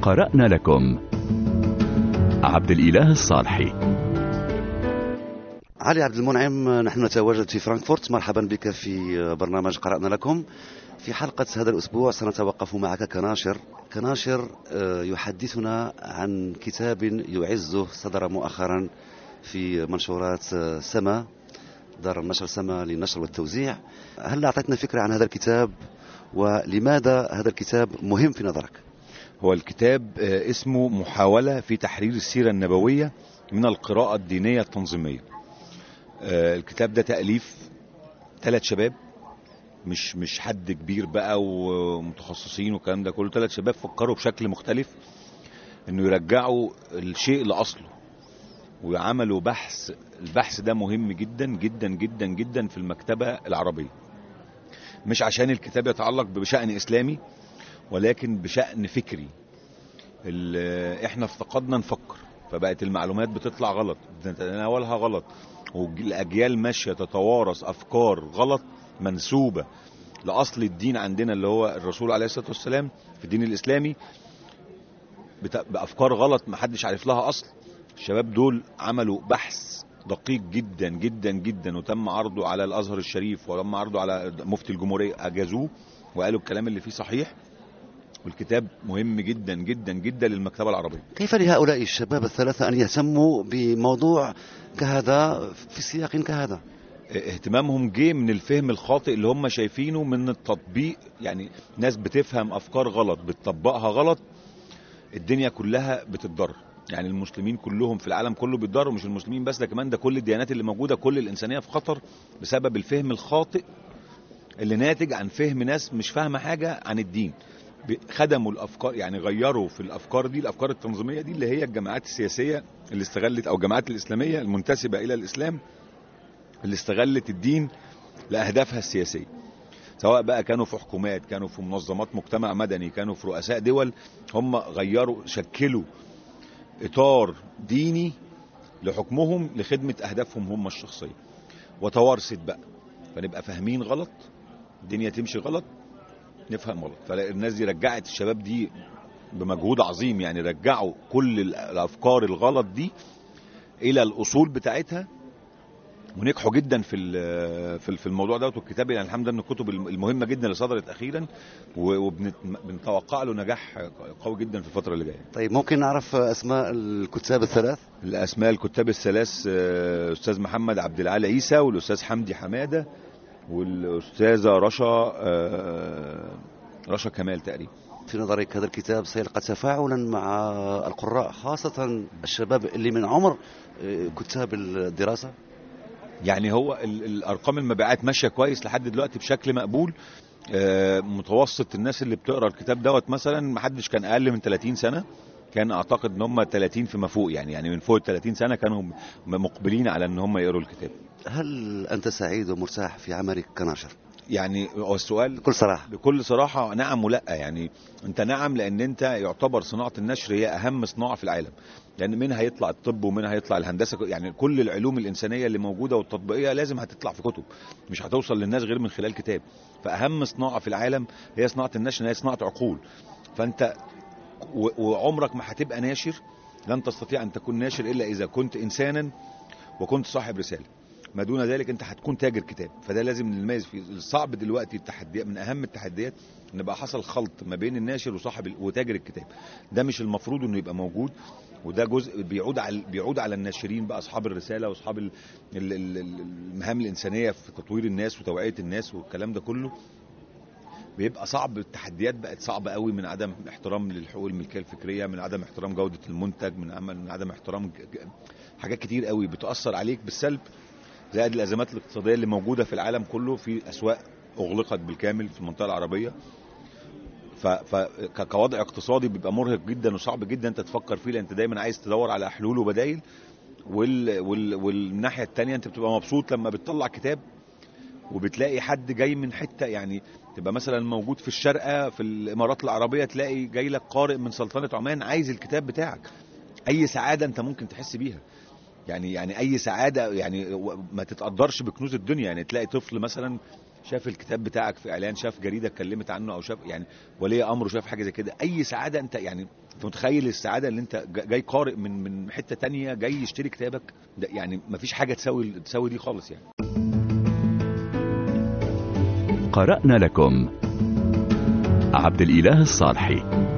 قرأنا لكم عبد الإله الصالحي علي عبد المنعم نحن نتواجد في فرانكفورت مرحبا بك في برنامج قرأنا لكم في حلقة هذا الأسبوع سنتوقف معك كناشر كناشر آه، يحدثنا عن كتاب يعزه صدر مؤخرا في منشورات آه، سما دار النشر سما للنشر والتوزيع هل أعطيتنا فكرة عن هذا الكتاب ولماذا هذا الكتاب مهم في نظرك هو الكتاب آه، اسمه محاولة في تحرير السيرة النبوية من القراءة الدينية التنظيمية آه، الكتاب ده تأليف ثلاث شباب مش مش حد كبير بقى ومتخصصين والكلام ده كله ثلاث شباب فكروا بشكل مختلف انه يرجعوا الشيء لاصله وعملوا بحث البحث ده مهم جدا جدا جدا جدا في المكتبة العربية مش عشان الكتاب يتعلق بشأن إسلامي ولكن بشأن فكري ال- احنا افتقدنا نفكر فبقت المعلومات بتطلع غلط نتناولها غلط والاجيال ماشيه تتوارث افكار غلط منسوبه لاصل الدين عندنا اللي هو الرسول عليه الصلاه والسلام في الدين الاسلامي بت- بافكار غلط ما حدش عارف لها اصل الشباب دول عملوا بحث دقيق جدا جدا جدا وتم عرضه على الازهر الشريف وتم عرضه على مفتي الجمهوريه اجازوه وقالوا الكلام اللي فيه صحيح والكتاب مهم جدا جدا جدا للمكتبه العربيه كيف لهؤلاء الشباب الثلاثة أن يهتموا بموضوع كهذا في سياق كهذا اهتمامهم جه من الفهم الخاطئ اللي هم شايفينه من التطبيق يعني ناس بتفهم افكار غلط بتطبقها غلط الدنيا كلها بتتضرر يعني المسلمين كلهم في العالم كله بيتضرروا مش المسلمين بس ده كمان ده كل الديانات اللي موجوده كل الانسانيه في خطر بسبب الفهم الخاطئ اللي ناتج عن فهم ناس مش فاهمه حاجه عن الدين ب- خدموا الافكار يعني غيروا في الافكار دي الافكار التنظيميه دي اللي هي الجماعات السياسيه اللي استغلت او الجماعات الاسلاميه المنتسبه الى الاسلام اللي استغلت الدين لاهدافها السياسيه سواء بقى كانوا في حكومات كانوا في منظمات مجتمع مدني كانوا في رؤساء دول هم غيروا شكلوا اطار ديني لحكمهم لخدمه اهدافهم هم الشخصيه وتوارثت بقى فنبقى فاهمين غلط الدنيا تمشي غلط نفهم غلط فالناس دي رجعت الشباب دي بمجهود عظيم يعني رجعوا كل ال- الافكار الغلط دي الى الاصول بتاعتها ونجحوا جدا في ال- في ال- في الموضوع دوت والكتاب يعني الحمد لله من الكتب الم- المهمه جدا اللي صدرت اخيرا وبنتوقع له نجاح قوي جدا في الفتره اللي جايه طيب ممكن نعرف أسماء الكتاب الثلاث الاسماء الكتاب الثلاث آه، استاذ محمد عبد العال عيسى والاستاذ حمدي حماده والاستاذه رشا آه، رشا كمال تقريبا في نظرك هذا الكتاب سيلقى تفاعلا مع القراء خاصة الشباب اللي من عمر آه، كتاب الدراسة يعني هو ال- الارقام المبيعات ماشيه كويس لحد دلوقتي بشكل مقبول آه، متوسط الناس اللي بتقرا الكتاب دوت مثلا ما حدش كان اقل من 30 سنه كان اعتقد ان هم 30 فيما فوق يعني يعني من فوق ال 30 سنه كانوا م- مقبلين على ان هم يقروا الكتاب هل أنت سعيد ومرتاح في عملك كناشر يعني هو السؤال بكل صراحة بكل صراحة نعم ولا يعني انت نعم لان انت يعتبر صناعة النشر هي اهم صناعة في العالم لان منها هيطلع الطب ومنها هيطلع الهندسة يعني كل العلوم الانسانية اللي موجودة والتطبيقية لازم هتطلع في كتب مش هتوصل للناس غير من خلال كتاب فاهم صناعة في العالم هي صناعة النشر هي صناعة عقول فانت و- وعمرك ما هتبقى ناشر لن تستطيع ان تكون ناشر الا اذا كنت انسانا وكنت صاحب رسالة ما دون ذلك انت هتكون تاجر كتاب فده لازم نميز فيه الصعب دلوقتي التحديات من اهم التحديات ان بقى حصل خلط ما بين الناشر وصاحب ال- وتاجر الكتاب ده مش المفروض انه يبقى موجود وده جزء بيعود على بيعود على الناشرين بقى اصحاب الرساله واصحاب ال- ال- ال- ال- المهام الانسانيه في تطوير الناس وتوعيه الناس والكلام ده كله بيبقى صعب التحديات بقت صعبه قوي من عدم احترام للحقوق الملكيه الفكريه من عدم احترام جوده المنتج من عمل من عدم احترام ج- ج- حاجات كتير قوي بتاثر عليك بالسلب زائد الازمات الاقتصاديه اللي موجوده في العالم كله في اسواق اغلقت بالكامل في المنطقه العربيه فكوضع اقتصادي بيبقى مرهق جدا وصعب جدا انت تفكر فيه لان انت دايما عايز تدور على حلول وبدائل وال... وال... والناحيه الثانيه انت بتبقى مبسوط لما بتطلع كتاب وبتلاقي حد جاي من حته يعني تبقى مثلا موجود في الشارقه في الامارات العربيه تلاقي جاي لك قارئ من سلطنه عمان عايز الكتاب بتاعك اي سعاده انت ممكن تحس بيها يعني يعني اي سعاده يعني ما تتقدرش بكنوز الدنيا يعني تلاقي طفل مثلا شاف الكتاب بتاعك في اعلان شاف جريده اتكلمت عنه او شاف يعني ولي امره شاف حاجه زي كده اي سعاده انت يعني انت متخيل السعاده اللي انت جا- جاي قارئ من من حته تانية جاي يشتري كتابك ده يعني مفيش حاجه تساوي تساوي دي خالص يعني قرأنا لكم عبد الإله الصالحي